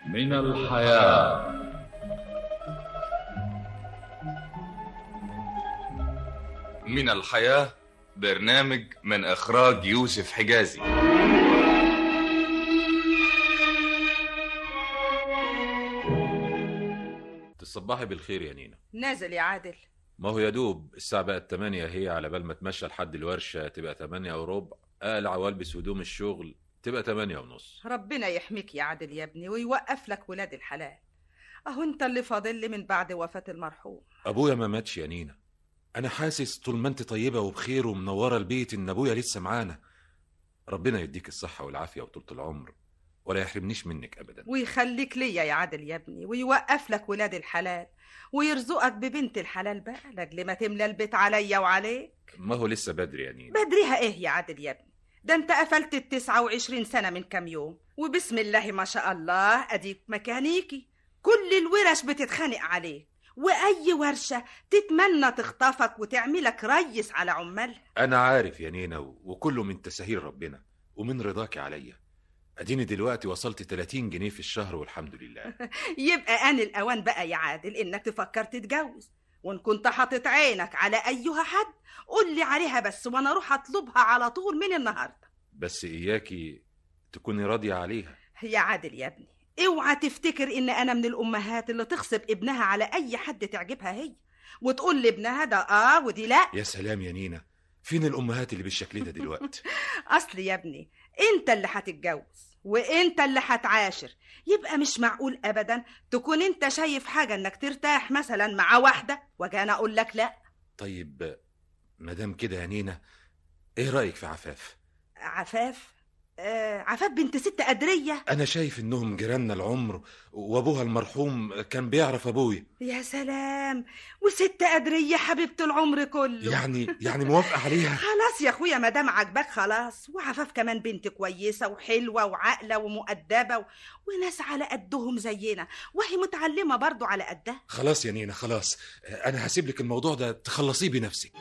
من الحياة من الحياة برنامج من إخراج يوسف حجازي تصبحي بالخير يا نينا نازل يا عادل ما هو يا دوب الساعة بقت 8 هي على بال ما اتمشى لحد الورشة تبقى 8 وربع اقلع والبس هدوم الشغل تبقى 8 ونص ربنا يحميك يا عادل يا ابني ويوقف لك ولاد الحلال اهو انت اللي فاضل لي من بعد وفاة المرحوم ابويا ما ماتش يا نينا انا حاسس طول ما انت طيبة وبخير ومنورة البيت ان ابويا لسه معانا ربنا يديك الصحة والعافية وطولة العمر ولا يحرمنيش منك ابدا ويخليك ليا يا عادل يا ابني ويوقف لك ولاد الحلال ويرزقك ببنت الحلال بقى لاجل ما تملى البيت عليا وعليك ما هو لسه بدري يا نينا بدريها ايه يا عادل يا ابني ده انت قفلت التسعة وعشرين سنة من كام يوم وبسم الله ما شاء الله اديك ميكانيكي كل الورش بتتخانق عليك واي ورشة تتمنى تخطفك وتعملك ريس على عمالها انا عارف يا نينا و- وكله من تساهيل ربنا ومن رضاك عليا اديني دلوقتي وصلت 30 جنيه في الشهر والحمد لله يبقى آن الأوان بقى يا عادل إنك تفكر تتجوز وإن كنت حاطط عينك على أيها حد قول لي عليها بس وأنا أروح أطلبها على طول من النهاردة بس اياكي تكوني راضية عليها يا عادل يا ابني اوعى تفتكر إن أنا من الأمهات اللي تغصب ابنها على أي حد تعجبها هي وتقول لابنها ده آه ودي لأ يا سلام يا نينا فين الامهات اللي بالشكل ده دلوقتي أصل يا ابني أنت اللي هتتجوز وأنت اللي هتعاشر يبقى مش معقول أبدا تكون أنت شايف حاجة إنك ترتاح مثلا مع واحدة وأجي أنا أقول لك لأ طيب مدام كده يا نينا ايه رايك في عفاف عفاف آه عفاف بنت ست قدرية انا شايف انهم جيراننا العمر وابوها المرحوم كان بيعرف ابويا يا سلام وست قدرية حبيبة العمر كله يعني يعني موافقه عليها خلاص يا اخويا ما دام عاجباك خلاص وعفاف كمان بنت كويسة وحلوة وعاقلة ومؤدبة و... وناس على قدهم زينا وهي متعلمة برضو على قدها خلاص يا نينا خلاص انا هسيب لك الموضوع ده تخلصيه بنفسك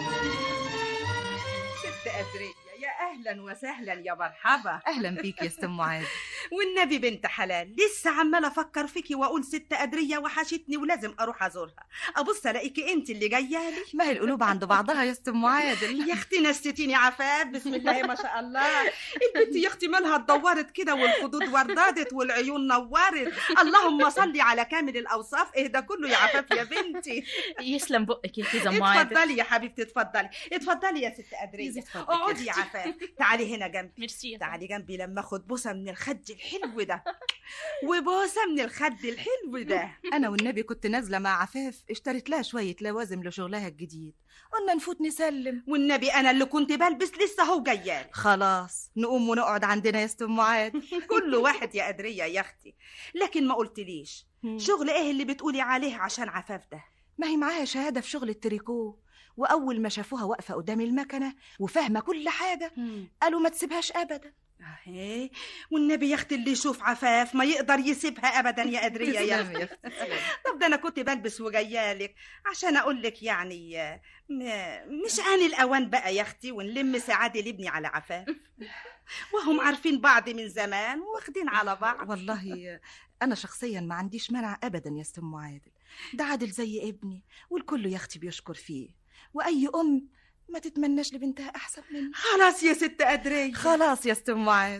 ست قدرية يا اهلا وسهلا يا مرحبا اهلا بيك يا ست معاذ والنبي بنت حلال لسه عماله افكر فيكي واقول ست قدريه وحشتني ولازم اروح ازورها ابص الاقيكي انت اللي جايه لي ما هي القلوب عند بعضها يا ست معادل يا اختي نستيني عفاف بسم الله ما شاء الله البنت يا اختي مالها اتدورت كده والخدود وردادت والعيون نورت اللهم صلي على كامل الاوصاف ايه ده كله يا عفاف يا بنتي يسلم بقك يا تيزا معاذ اتفضلي يا حبيبتي اتفضلي اتفضلي يا ست قدريه اقعدي يا عفاف تعالي هنا جنبي ميرسي يا تعالي جنبي لما اخد بوسه من الخد الحلو ده وبوسه من الخد الحلو ده انا والنبي كنت نازله مع عفاف اشتريت لها شويه لوازم لشغلها الجديد قلنا نفوت نسلم والنبي انا اللي كنت بلبس لسه هو جيالي خلاص نقوم ونقعد عندنا يا ست معاذ كل واحد يا قدريه يا اختي لكن ما قلتليش شغل ايه اللي بتقولي عليه عشان عفاف ده ما هي معاها شهاده في شغل التريكو واول ما شافوها واقفه قدام المكنه وفاهمه كل حاجه قالوا ما تسيبهاش ابدا اهي والنبي يا اختي اللي يشوف عفاف ما يقدر يسيبها ابدا يا قدريه يا تسلمي اختي يا اختي طب ده انا كنت بلبس وجايالك عشان اقول لك يعني آه، م- مش آن الاوان بقى يا اختي ونلم سعادة لابني على عفاف وهم عارفين بعض من زمان واخدين على بعض والله انا شخصيا ما عنديش مانع ابدا يا ست ام عادل ده عادل زي ابني والكل يا اختي بيشكر فيه واي ام ما تتمناش لبنتها احسن مني خلاص يا ست قدريه خلاص يا ست ام عاد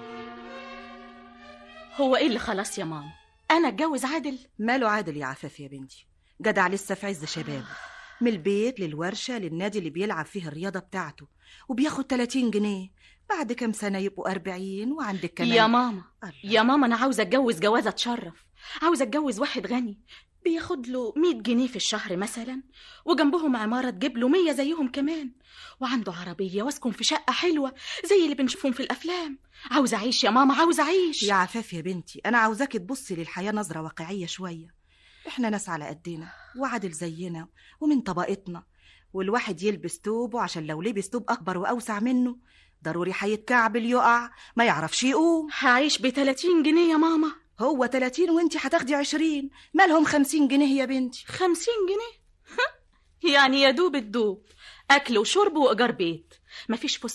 هو ايه اللي خلاص يا ماما انا اتجوز عادل ماله عادل يا عفاف يا بنتي جدع لسه في عز شبابه من البيت للورشه للنادي اللي بيلعب فيه الرياضه بتاعته وبياخد 30 جنيه بعد كام سنه يبقوا 40 وعندك كمان يا ماما الله. يا ماما انا عاوزه اتجوز جوازه تشرف عاوزه اتجوز واحد غني بياخد له 100 جنيه في الشهر مثلا وجنبهم عماره تجيب له 100 زيهم كمان وعنده عربيه واسكن في شقه حلوه زي اللي بنشوفهم في الافلام عاوزه اعيش يا ماما عاوزه اعيش يا عفاف يا بنتي انا عاوزاكي تبصي للحياه نظره واقعيه شويه احنا ناس على قدنا وعادل زينا ومن طبقتنا والواحد يلبس توبه عشان لو لبس توب اكبر واوسع منه ضروري هيتكعبل يقع ما يعرفش يقوم هعيش ب 30 جنيه يا ماما هو 30 وانتي هتاخدي 20 مالهم 50 جنيه يا بنتي 50 جنيه يعني يا دوب الدوب اكل وشرب وايجار بيت مفيش فسحه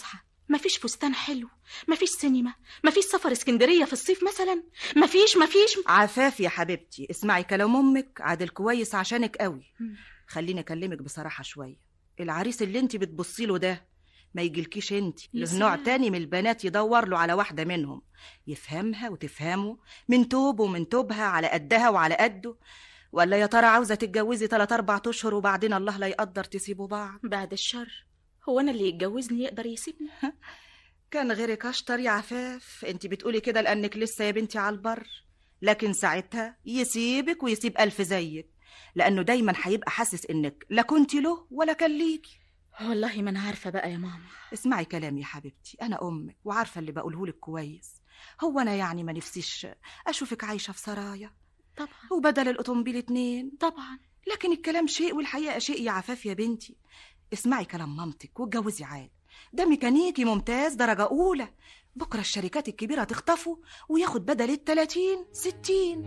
مفيش فستان حلو مفيش سينما مفيش سفر اسكندرية في الصيف مثلا مفيش مفيش عفاف يا حبيبتي اسمعي كلام امك عادل كويس عشانك قوي مم. خليني اكلمك بصراحه شويه العريس اللي انت بتبصي له ده ما يجيلكيش انت يا له نوع سلام. تاني من البنات يدور له على واحده منهم يفهمها وتفهمه من توب ومن توبها على قدها وعلى قده ولا يا ترى عاوزه تتجوزي تلات اربع اشهر وبعدين الله لا يقدر تسيبوا بعض بعد الشر هو أنا اللي يتجوزني يقدر يسيبني كان غيرك اشطر يا عفاف انت بتقولي كده لانك لسه يا بنتي على البر لكن ساعتها يسيبك ويسيب الف زيك لانه دايما هيبقى حاسس انك لا كنت له ولا كان ليكي والله ما أنا عارفة بقى يا ماما اسمعي كلامي يا حبيبتي انا امك وعارفه اللي بقوله لك كويس هو انا يعني ما نفسيش اشوفك عايشه في سرايا طبعا وبدل الاوتومبيل اتنين طبعا لكن الكلام شيء والحقيقه شيء يا عفاف يا بنتي اسمعي كلام مامتك واتجوزي عاد ده ميكانيكي ممتاز درجه اولى بكره الشركات الكبيره تخطفه وياخد بدل التلاتين ستين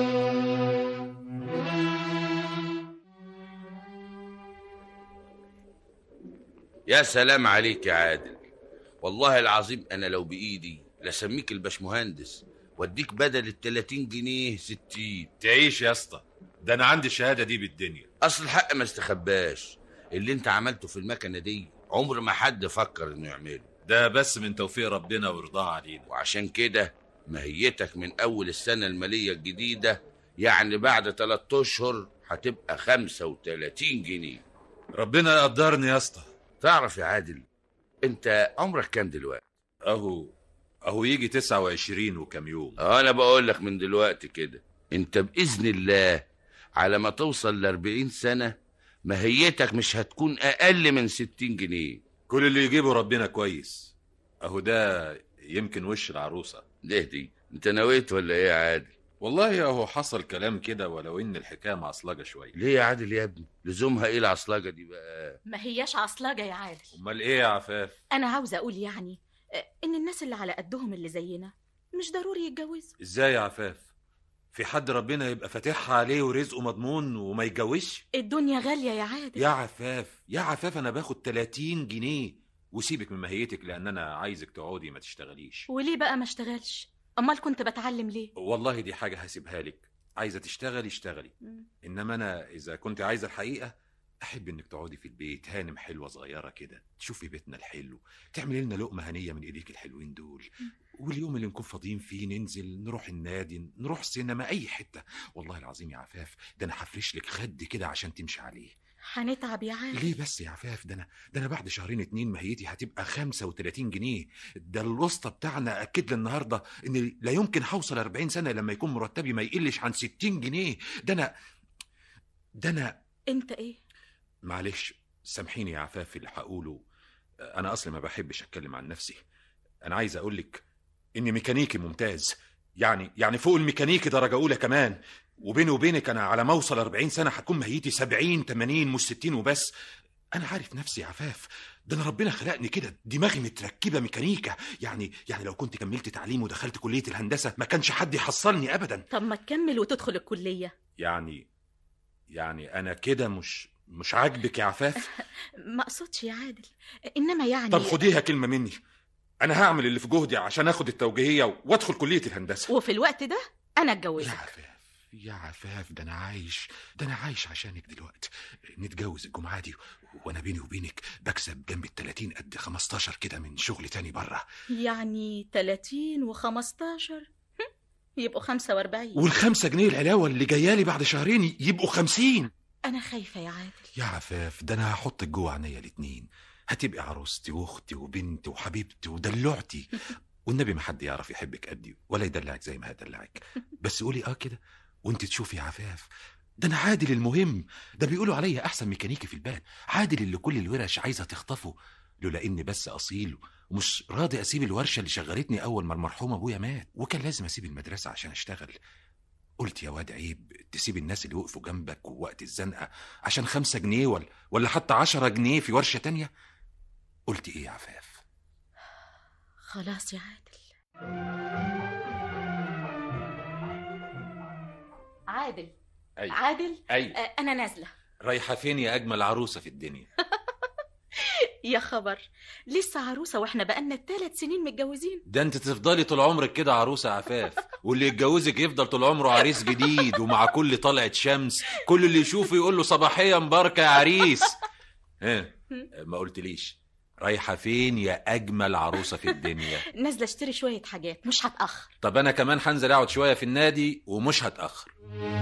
يا سلام عليك يا عادل والله العظيم انا لو بايدي لسميك الباشمهندس واديك بدل ال 30 جنيه 60 تعيش يا اسطى ده انا عندي الشهاده دي بالدنيا اصل الحق ما استخباش اللي انت عملته في المكنه دي عمر ما حد فكر انه يعمله ده بس من توفيق ربنا ورضاه علينا وعشان كده ماهيتك من اول السنه الماليه الجديده يعني بعد 3 اشهر هتبقى 35 جنيه ربنا يقدرني يا اسطى تعرف يا عادل انت عمرك كام دلوقتي اهو اهو يجي 29 وكم يوم انا بقول لك من دلوقتي كده انت باذن الله على ما توصل ل 40 سنه ماهيتك مش هتكون اقل من 60 جنيه كل اللي يجيبه ربنا كويس اهو ده يمكن وش العروسه ده دي انت نويت ولا ايه يا عادل والله اهو حصل كلام كده ولو ان الحكايه معصلجه شويه ليه يا عادل يا ابني لزومها ايه العصلاجه دي بقى ما هياش عصلاجة يا عادل امال ايه يا عفاف أنا عاوزة أقول يعني آه، إن الناس اللي على قدهم اللي زينا مش ضروري يتجوزوا ازاي يا عفاف في حد ربنا يبقى فاتحها عليه ورزقه مضمون وما يتجوزش الدنيا غالية يا عادل يا عفاف يا عفاف انا باخد 30 جنيه وسيبك من ماهيتك لان انا عايزك تقعدي ما تشتغليش وليه بقى ما اشتغلش أمال كنت بتعلم ليه والله دي حاجه هسيبها لك عايزه تشتغلي اشتغلي مم. انما انا اذا كنت عايزه الحقيقه احب انك تقعدي في البيت هانم حلوه صغيره كده تشوفي بيتنا الحلو تعملي لنا لقمه هنيه من ايديك الحلوين دول واليوم اللي نكون فاضيين فيه ننزل نروح النادي نروح سينما اي حته والله العظيم يا عفاف ده انا هفرش لك خد كده عشان تمشي عليه هنتعب يا عادل ليه بس يا عفاف ده انا ده انا بعد شهرين اتنين ماهيتي هتبقى 35 جنيه ده الوسطى بتاعنا اكد لي النهارده ان لا يمكن هوصل 40 سنه لما يكون مرتبي ما يقلش عن 60 جنيه ده انا ده انا أنت إيه معلش سامحيني يا عفاف في اللي هقوله انا اصلا ما بحبش اتكلم عن نفسي انا عايز اقول لك اني ميكانيكي ممتاز يعني يعني فوق الميكانيكي درجه اولى كمان وبيني وبينك انا على ما اوصل 40 سنه هتكون ماهيتي 70 80 مش 60 وبس انا عارف نفسي يا عفاف ده انا ربنا خلقني كده دماغي متركبه ميكانيكا يعني يعني لو كنت كملت تعليم ودخلت كليه الهندسه ما كانش حد يحصلني ابدا طب ما تكمل وتدخل الكلية يعني يعني انا كده مش مش عاجبك يا عفاف ما أقصدش يا عادل إنما يعني طب خديها كلمة مني أنا هعمل اللي في جهدي عشان آخد التوجيهية وأدخل كلية الهندسة وفي الوقت ده أنا يا اتجوزت عفاف يا عفاف ده أنا عايش ده أنا عايش عشانك دلوقتي نتجوز الجمعة دي وأنا بيني وبينك بكسب جنب التلاتين قد 15 كده من شغل تاني بره يعني 30 و15 يبقوا 45 والخمسة جنيه العلاوة اللي جايالي بعد شهرين يبقوا خمسين أنا خايفة يا عادل يا عفاف ده أنا هحطك جوه عينيا الاتنين هتبقي عروستي واختي وبنتي وحبيبتي ودلوعتي والنبي ما حد يعرف يحبك قدي ولا يدلعك زي ما هدلعك بس قولي اه كده وانت تشوفي يا عفاف ده انا عادل المهم ده بيقولوا عليا احسن ميكانيكي في البلد عادل اللي كل الورش عايزه تخطفه لولا اني بس اصيل ومش راضي اسيب الورشه اللي شغلتني اول ما المرحوم ابويا مات وكان لازم اسيب المدرسه عشان اشتغل قلت يا واد عيب تسيب الناس اللي وقفوا جنبك ووقت الزنقه عشان خمسة جنيه ولا ولا حتى عشرة جنيه في ورشه تانية قلت ايه يا عفاف خلاص يا عادل عادل اي عادل اي آه، أنا نازلة رايحه فين يا اجمل عروسه في الدنيا يا خبر لسه عروسة واحنا بقالنا ثلاث سنين متجوزين ده انت تفضلي طول عمرك كده عروسه عفاف واللي يتجوزك يفضل طول عمره عريس جديد ومع كل طلعه شمس كل اللي يشوفه يقول له صباحيه مباركه يا عريس ها ما قلتليش رايحه فين يا اجمل عروسه في الدنيا نازلة اشتري شوية حاجات مش هتأخر طب انا كمان هنزل اقعد شويه في النادي ومش هتاخر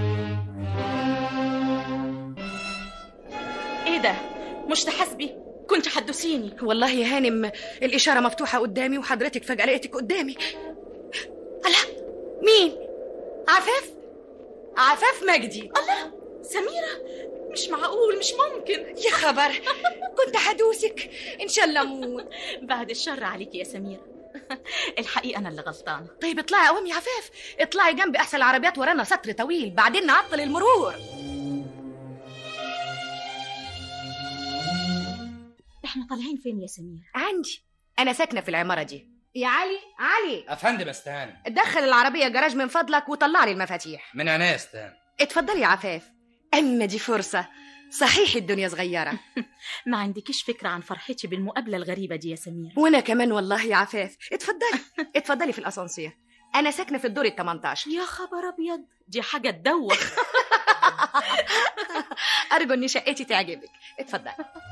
ايه ده مش تحاسبي كنت هتدوسيني والله يا هانم الإشارة مفتوحة قدامي وحضرتك فجأة لقيتك قدامي الله مين؟ عفاف؟ عفاف مجدي سميرة مش معقول مش ممكن يا خبر كنت هدوسك إن شاء الله أموت بعد الشر عليكي يا سميرة الحقيقة أنا اللي غلطانة طيب اطلعي قومي يا عفاف اطلعي جنبي أحسن العربيات ورانا سطر طويل بعدين نعطل المرور احنا طالعين فين يا سميرة عندي أنا ساكنة في العمارة دي يا علي علي افندم استهان دخل العربية جراج من فضلك وطلع لي المفاتيح من عينيا استهان اتفضلي يا عفاف أما دي فرصة صحيح الدنيا صغيرة ما عندكيش فكرة عن فرحتي بالمقابلة الغريبة دي يا سميرة وأنا كمان والله يا عفاف اتفضلي اتفضلي في الأسانسير أنا ساكنة في الدور ال 18 يا خبر أبيض دي حاجة تدوخ أرجو إن شقتي تعجبك اتفضلي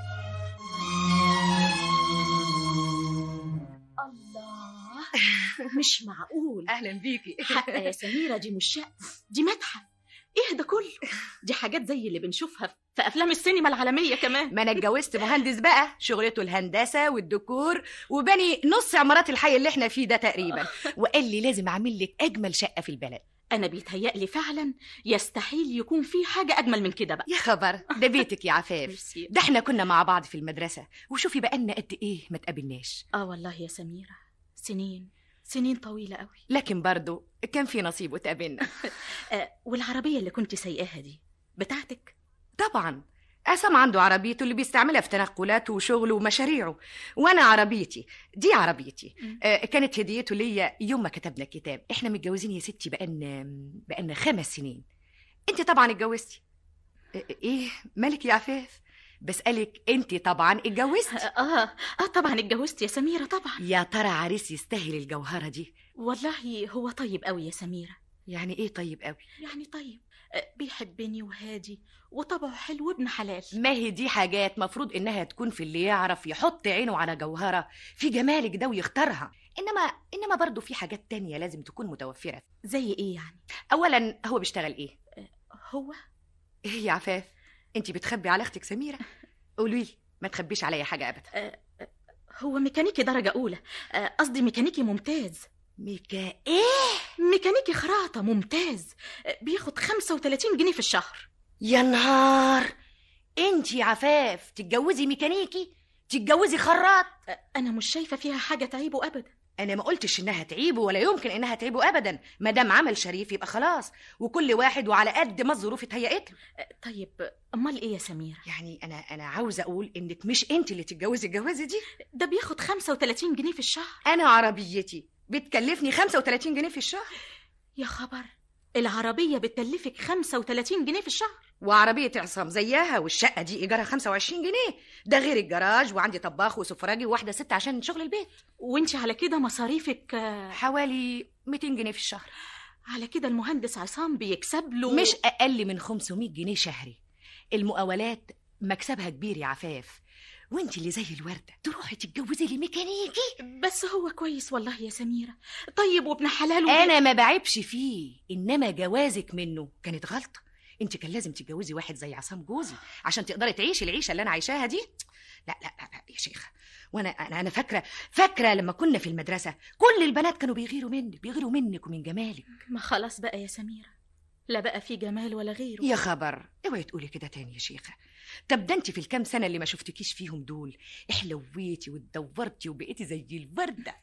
الله مش معقول أهلا بيكي حق يا سميرة دي مش شقة دي متحف ايه ده كله دي حاجات زي اللي بنشوفها في افلام السينما العالمية كمان ما أنا اتجوزت مهندس بقى شغلته الهندسة والديكور وبني نص عمارات الحي اللي احنا فيه ده تقريبا وقال لي لازم أعمل لك أجمل شقة في البلد انا بيتهيألي فعلا يستحيل يكون في حاجة اجمل من كده بقى يا خبر ده بيتك يا عفاف ميرسي. ده احنا كنا مع بعض في المدرسة وشوفي بقالنا قد إيه ما تقابلناش اه والله يا سميرة سنين سنين طويلة قوي لكن برضو كان في نصيب وتقابلنا آه والعربية اللي كنت سايقاها دي بتاعتك طبعا عصام عنده عربيته اللي بيستعملها في تنقلاته وشغله ومشاريعه وانا عربيتي دي عربيتي مم. آه كانت هديته ليا يوم ما كتبنا الكتاب احنا متجوزين يا ستي بقالنا بقالنا خمس سنين انت طبعا اتجوزتي آه، ايه مالك يا عفاف بسألك انت طبعا اتجوزتي اه اه طبعا اتجوزت يا سميرة طبعا يا ترى عريس يستاهل الجوهرة دي والله هو طيب قوي يا سميرة يعني ايه طيب قوي يعني طيب آه، بيحبني وهادي وطبعه حلو وابن حلال ما هي دي حاجات مفروض انها تكون في اللي يعرف يحط عينه على جوهرة في جمالك ده ويختارها انما انما برضه في حاجات تانية لازم تكون متوفرة زي ايه يعني اولا هو بيشتغل ايه هو ايه يا عفاف انت بتخبي على اختك سميرة قولي لي ما تخبيش عليا حاجة ابدا آه، آه، هو ميكانيكي درجة أولى آه، قصدي ميكانيكي ممتاز ميكا ايه ميكانيكي خراطة ممتاز آه، بياخد 35 جنيه في الشهر يا نهار انت يا عفاف تتجوزي ميكانيكي تتجوزي خراط آه، أنا مش شايفة فيها حاجة تعيبه أبدا انا ما قلتش انها تعيبه ولا يمكن انها تعيبه ابدا ما دام عمل شريف يبقى خلاص وكل واحد وعلى قد ما الظروف اتهيأت له آه، طيب أمال إيه يا سميرة يعني انا انا عاوزه اقول انك مش انت اللي تتجوزي الجوازه دي ده بياخد 35 جنيه في الشهر انا عربيتي بتكلفني 35 جنيه في الشهر يا خبر العربية بتكلفك 35 جنيه في الشهر وعربيه عصام زيها والشقه دي ايجارها 25 جنيه ده غير الجراج وعندي طباخ وسفراجي وواحده ست عشان شغل البيت وانت على كده مصاريفك آه، حوالي 200 جنيه في الشهر على كده المهندس عصام بيكسب له مش اقل من 500 جنيه شهري المقاولات مكسبها كبير يا عفاف وانت اللي زي الورده تروحي تتجوزي لي ميكانيكي بس هو كويس والله يا سميرة طيب وابن حلال وبي- انا ما بعيبش فيه انما جوازك منه كانت غلطه انت كان لازم تتجوزي واحد زي عصام جوزي عشان تقدري تعيشي العيشه اللي انا عايشاها دي لا لا لا, لا يا شيخه وانا انا انا فاكره فاكره لما كنا في المدرسه كل البنات كانوا بيغيروا منك بيغيروا منك ومن جمالك ما خلاص بقى يا سميرة لا بقى في جمال ولا غيره يا خبر اوعي تقولي كده تاني يا شيخه طب ده انت في الكام سنه اللي ما شفتكيش فيهم دول احلويتي واتدورتي وبقيتي زي الورده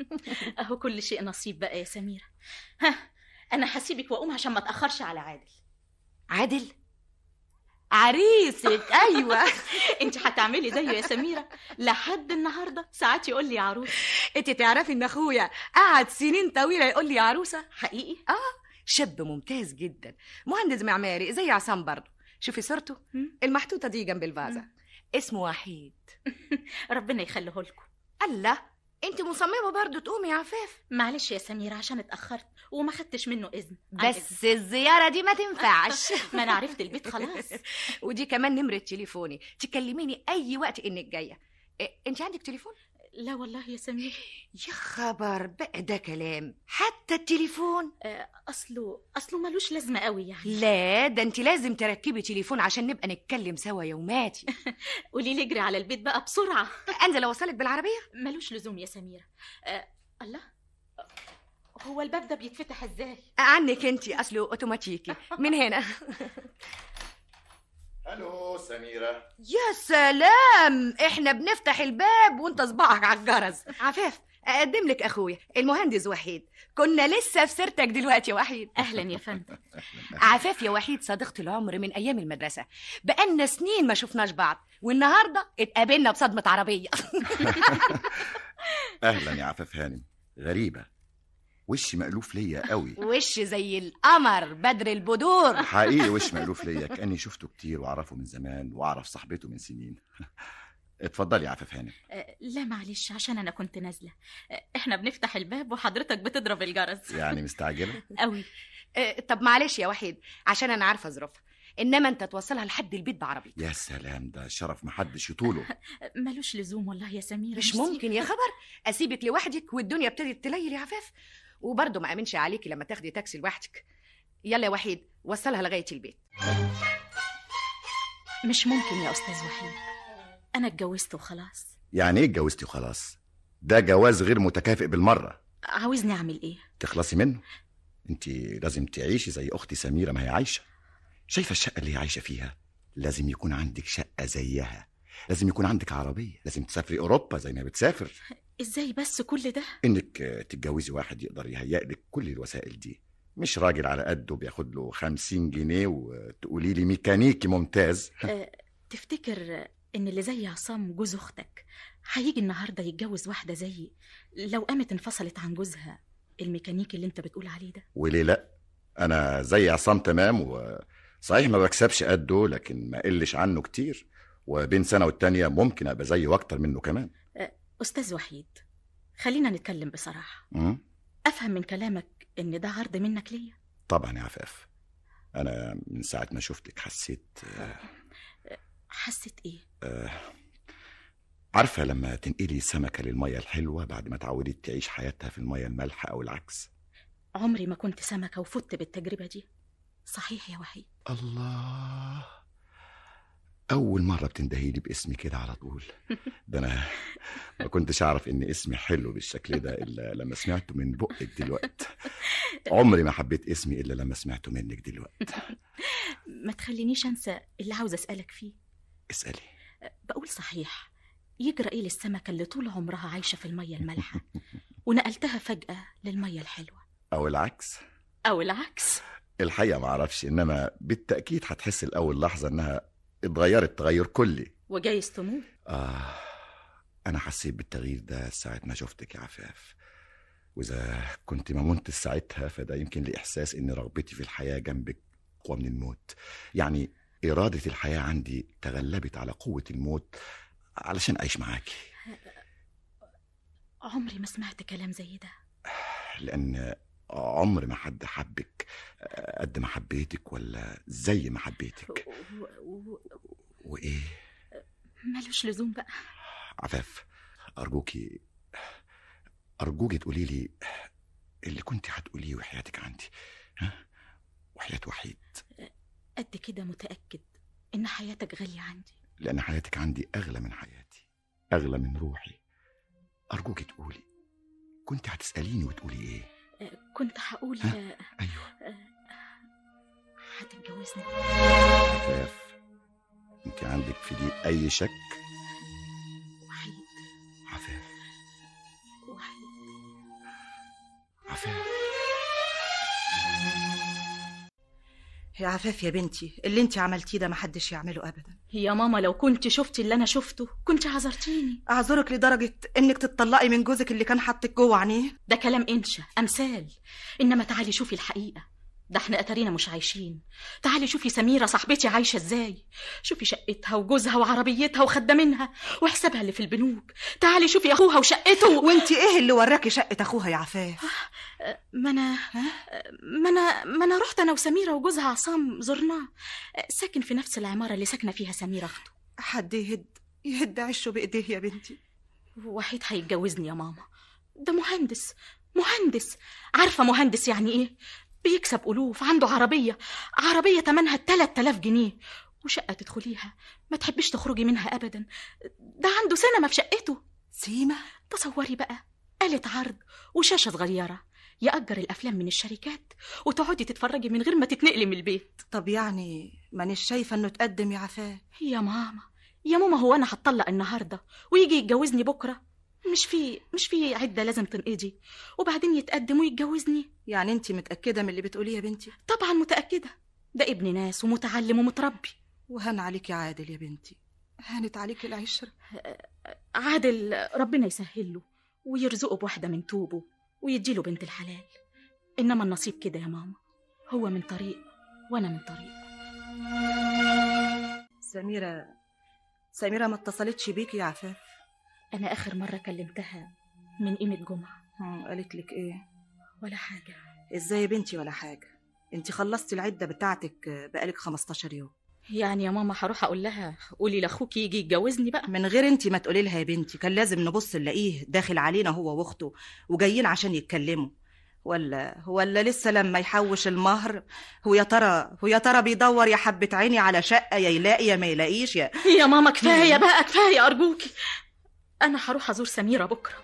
اهو كل شيء نصيب بقى يا سميرة ها انا هسيبك واقوم عشان ما اتاخرش على عادل عادل عريسك ايوه انت هتعملي زيه يا سميرة لحد النهارده ساعات يقول لي يا عروس انت تعرفي ان اخويا قعد سنين طويله يقول لي يا عروسه حقيقي شاب ممتاز جدا مهندس معماري زي عصام برضه شوفي صورته مم. المحطوطه دي جنب الفازه مم. اسمه وحيد ربنا يخليه لكم الله انت مصممه برضو تقومي يا عفاف معلش يا سميرة عشان اتأخرت وما خدتش منه إذن عن إذن. بس الزياره دي ما تنفعش ما أنا عرفت البيت خلاص ودي كمان نمره تليفوني تكلميني اي وقت انك جايه إيه، انت عندك تليفون لا والله يا سميرة يا خبر بقى ده كلام حتى التليفون آه، أصله أصله ملوش لازمة قوي يعني لا ده انت لازم تركبي تليفون عشان نبقى نتكلم سوا يوماتي قولي لي اجري على البيت بقى بسرعة انزل اوصلك بالعربيه ملوش لزوم يا سميرة آه الله هو الباب ده بيتفتح ازاي عنك انت اصله اوتوماتيكي من هنا الو سميرة يا سلام احنا بنفتح الباب وانت صباعك على الجرس عفاف اقدم لك اخويا المهندس وحيد كنا لسه في سيرتك دلوقتي يا وحيد أهلا يا فندم عفاف يا وحيد صديقة العمر من ايام المدرسه بقالنا سنين ما شفناش بعض والنهارده اتقابلنا بصدمه عربيه اهلا يا عفاف هانم غريبة وش مألوف ليا قوي وش زي القمر بدر البدور حقيقي وش مألوف ليا كأني شفته كتير وأعرفه من زمان وأعرف صاحبته من سنين اتفضلي يا عفاف هانم آه، لا معلش عشان أنا كنت نازلة آه، إحنا بنفتح الباب وحضرتك بتضرب الجرس يعني مستعجلة قوي اه، طب معلش يا وحيد عشان انا عارفه ظروفها انما انت توصلها لحد البيت بعربيتك يا سلام ده شرف محدش يطوله ملوش لزوم والله يا سميرة مش ميرسي. ممكن يا خبر اسيبك لوحدك والدنيا ابتدت تليل يا عفاف وبرضه ما امنش عليكي لما تاخدي تاكسي لوحدك يلا يا وحيد وصلها لغايه البيت مش ممكن يا أستاذ وحيد أنا اتجوزت وخلاص يعني ايه اتجوزتي وخلاص ده جواز غير متكافئ بالمرة عاوزني أعمل إيه تخلصي منه انت لازم تعيشي زي اختي سميرة ما هي عايشة شايفة الشقة اللي هي عايشة فيها لازم يكون عندك شقة زيها لازم يكون عندك عربية لازم تسافري أوروبا زي ما بتسافر إزاي بس كل ده انك تتجوزي واحد يقدر يهيئ لك كل الوسائل دي مش راجل على قده بياخد له خمسين جنيه وتقولي لي ميكانيكي ممتاز آه، تفتكر ان اللي زي عصام جوز اختك هيجي النهارده يتجوز واحده زيي لو قامت انفصلت عن جوزها الميكانيكي اللي انت بتقول عليه ده وليه لا انا زي عصام تمام وصحيح ما بكسبش قده لكن ما قلش عنه كتير وبين سنة والتانية ممكن ابقى زيه واكتر منه كمان استاذ وحيد خلينا نتكلم بصراحه مم؟ افهم من كلامك ان ده عرض منك ليا طبعا يا عفاف انا من ساعة ما شفتك حسيت آه، حسيت ايه آه، عارفة لما تنقلي سمكة للمية الحلوة بعد ما اتعودت تعيش حياتها في المية المالحة أو العكس عمري ما كنت سمكه وفت بالتجربه دي صحيح يا وحيد الله أول مرة بتندهي لي باسمي كده على طول ده أنا ما كنتش أعرف إن اسمي حلو بالشكل ده إلا لما سمعته من بقك دلوقتي عمري ما حبيت اسمي إلا لما سمعته منك دلوقتي ما تخلينيش انسى اللي عاوز اسالك فيه اسألي بقول صحيح يجرى ايه للسمكه اللي طول عمرها عايشه في الميه المالحه ونقلتها فجاه للميه الحلوه أو العكس او العكس الحقيقة ما أعرفش إنما بالتأكيد هتحس الأول لحظة إنها اتغيرت تغير كلي وجايز تموت آه أنا حسيت بالتغيير ده ساعة ما شفتك يا عفاف وإذا كنت ما مت ساعتها فده يمكن لإحساس إن رغبتي في الحياة جنبك أقوى من الموت يعني إرادة الحياة عندي تغلبت على قوة الموت علشان أعيش معاكي عمري ما سمعت كلام زي ده لأن عمر ما حد حبك قد ما حبيتك ولا زي ما حبيتك و- و- وإيه ملوش لزوم بقى عفاف أرجوكي أرجوكي تقولي لي اللي كنت هتقوليه وحياتك عندي ها وحياة وحيد قد كده متاكد ان حياتك غاليه عندي لأن حياتك عندي أغلى من حياتي أغلى من روحي أرجوكي تقولي كنت هتسأليني وتقولي إيه آه، كنت هقول ها؟ آه، أيوه آه، هتتجوزني عفاف أنت عندك في دي أي شك وحيد عفاف وحيد عفاف يا عفاف يا بنتي اللي انت عملتيه ده محدش يعمله ابدا يا ماما لو كنت شفتي اللي انا شفته كنت عذرتيني اعذرك لدرجه انك تتطلقي من جوزك اللي كان حاطك جوه عينيه ده كلام انشا امثال انما تعالي شوفي الحقيقه ده احنا اتارينا مش عايشين تعالي شوفي سميرة صاحبتي عايشة ازاي شوفي شقتها وجوزها وعربيتها وخدامينها وحسابها اللي في البنوك تعالي شوفي اخوها وشقته وانت ايه اللي وراكي شقه اخوها يا عفاف ما انا ما انا ما انا رحت انا وسميرة وجوزها عصام زرناه ساكن في نفس العمارة اللي ساكنة فيها سميرة اخته حد يهد يهد عشه بايديه يا بنتي وحيد هيتجوزني يا ماما ده مهندس مهندس عارفة مهندس يعني ايه بيكسب ألوف عنده عربية عربية تمنها 3000 جنيه وشقة تدخليها ما تحبش تخرجي منها أبدا ده عنده سينما في شقته سيما تصوري بقى آلة عرض وشاشة صغيرة يأجر الأفلام من الشركات وتقعدي تتفرجي من غير ما تتنقلي من البيت طب يعني مانيش شايفه انه تقدم يا عفاف يا ماما يا ماما هو أنا هتطلق النهاردة ويجي يتجوزني بكرة مش في مش في عدة لازم تنقضي وبعدين يتقدم ويتجوزني يعني انت متاكده من اللي بتقوليه يا بنتي طبعا متأكدة ده ابن ناس ومتعلم ومتربي وهان عليك يا عادل يا بنتي هانت عليك العشره عادل ربنا يسهل له ويرزقه بواحدة من توبه ويديله بنت الحلال إنما النصيب كده يا ماما هو من طريق وأنا من طريق سميره سميره ما اتصلتش بيكي يا عفاف أنا آخر مرة كلمتها من قيمة جمعة هم، قالت لك ايه ولا حاجة ازاي يا بنتي ولا حاجه انت خلصتي العده بتاعتك بقالك 15 يوم يعني يا ماما هروح أقول لها قولي لأخوك يجي يتجوزني بقى من غير انت ما تقولي لها يا بنتي كان لازم نبص نلاقيه داخل علينا هو واخته وجايين عشان يتكلموا ولا ولا لسه لما يحوش المهر هو يا ترى هو يا ترى بيدور يا حبة عيني على شقة يا يلاقي يا ما يلاقيش يا يا ماما كفاية بقى كفاية أرجوكي أنا هروح أزور سميرة بكرة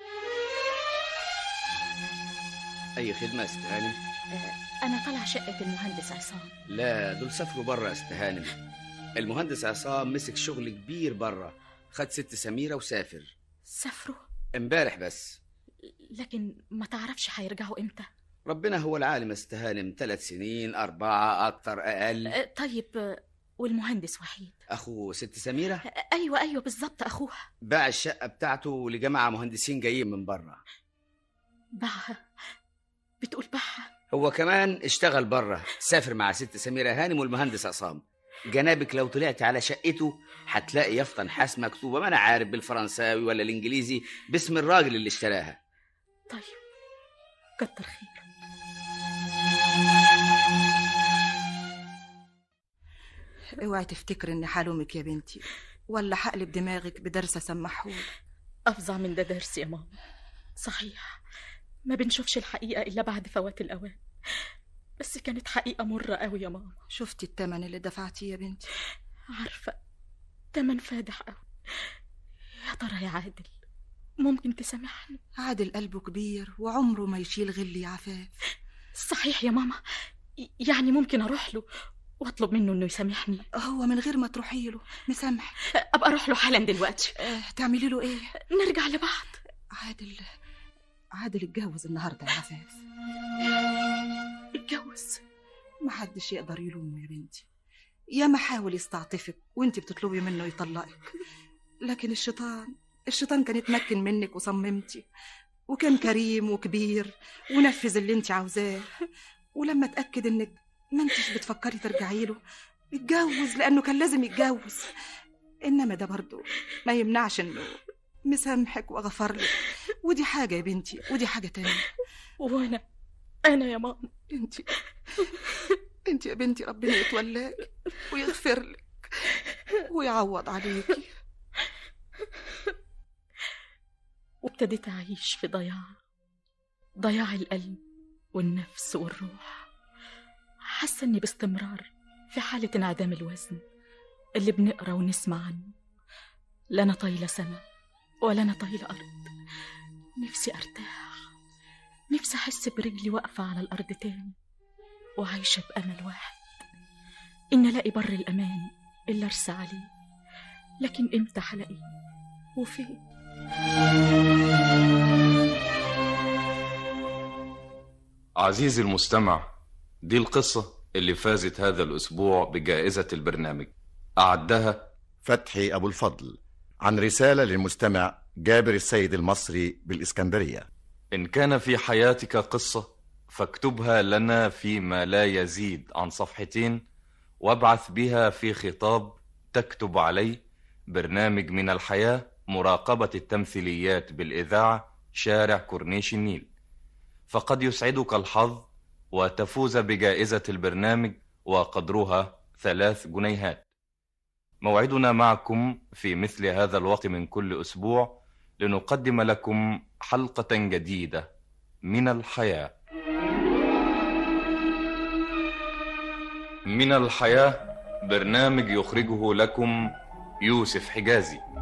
اي خدمه يا ست هانم أنا طالعة شقة المهندس عصام لا دول سافروا بره يا ست هانم المهندس عصام مسك شغل كبير بره خد ست سميره وسافر سافروا امبارح بس لكن ما تعرفش هيرجعوا إمتى ربنا هو العالم يا ست هانم ثلاث سنين أربعة أكتر أقل أه، طيب أه، والمهندس وحيد أخو ست سميرة أه، أيوة أيوة بالظبط أخوها باع الشقة بتاعته لجماعة مهندسين جايين من بره باعها بتقول باعها هو كمان اشتغل بره سافر مع ست سميرة هانم والمهندس عصام جنابك لو طلعت على شقته هتلاقي يافطة نحاس مكتوبة ما أنا عارف بالفرنساوي ولا الإنجليزي باسم الراجل اللي اشتراها طيب كتر خير اوعي تفتكر اني حالومك يا بنتي ولا هقلب دماغك بدرس اسمحهولك أفظع من ده درس يا ماما صحيح ما بنشوفش الحقيقة إلا بعد فوات الأوان بس كانت حقيقة مرة قوي يا ماما شفتي التمن اللي دفعتيه يا بنتي عارفة تمن فادح قوي يا ترى يا عادل ممكن تسامحني عادل قلبه كبير وعمره ما يشيل غل يا عفاف صحيح يا ماما ي- يعني ممكن أروح له وأطلب منه إنه يسامحني هو من غير ما تروحي له مسامح أبقى أروح له حالا دلوقتي آه، تعملي له ايه نرجع لبعض عادل عادل اتجوز النهارده يا عفاف اتجوز محدش يقدر يلومه يا بنتي يا ما حاول يستعطفك وانت بتطلبي منه يطلقك لكن الشيطان الشيطان كان اتمكن منك وصممتي وكان كريم وكبير ونفذ اللي انت عاوزاه ولما اتاكد انك ما انتش بتفكري ترجعي له اتجوز لانه كان لازم يتجوز انما ده برضه ما يمنعش انه مسامحك وغفر لك ودي حاجه يا بنتي ودي حاجه تانية وأنا أنا يا ماما انت انت يا بنتي ربنا يتولاك ويغفر لك ويعوض عليكي وابتديت أعيش في ضياع ضياع القلب والنفس والروح حاسة إني باستمرار في حالة انعدام الوزن اللي بنقرا ونسمع عنه لا أنا طايلة سما ولا أنا طايلة أرض نفسي أرتاح نفسي أحس برجلي واقفة على الأرض تاني وعايشة بأمل واحد إن ألاقي بر الأمان اللي أرسى عليه لكن إمتى هلاقيه وفين عزيزي المستمع دي القصة اللي فازت هذا الأسبوع بجائزة البرنامج أعدها فتحي أبو الفضل عن رسالة للمستمع جابر السيد المصري بالإسكندرية إن كان في حياتك قصة فاكتبها لنا في ما لا يزيد عن صفحتين وابعث بها في خطاب تكتب عليه برنامج من الحياة مراقبة التمثيليات بالإذاعة شارع كورنيش النيل فقد يسعدك الحظ وتفوز بجائزة البرنامج وقدرها ثلاث جنيهات موعدنا معكم في مثل هذا الوقت من كل أسبوع لنقدم لكم حلقة جديدة من الحياة من الحياة برنامج يخرجه لكم يوسف حجازي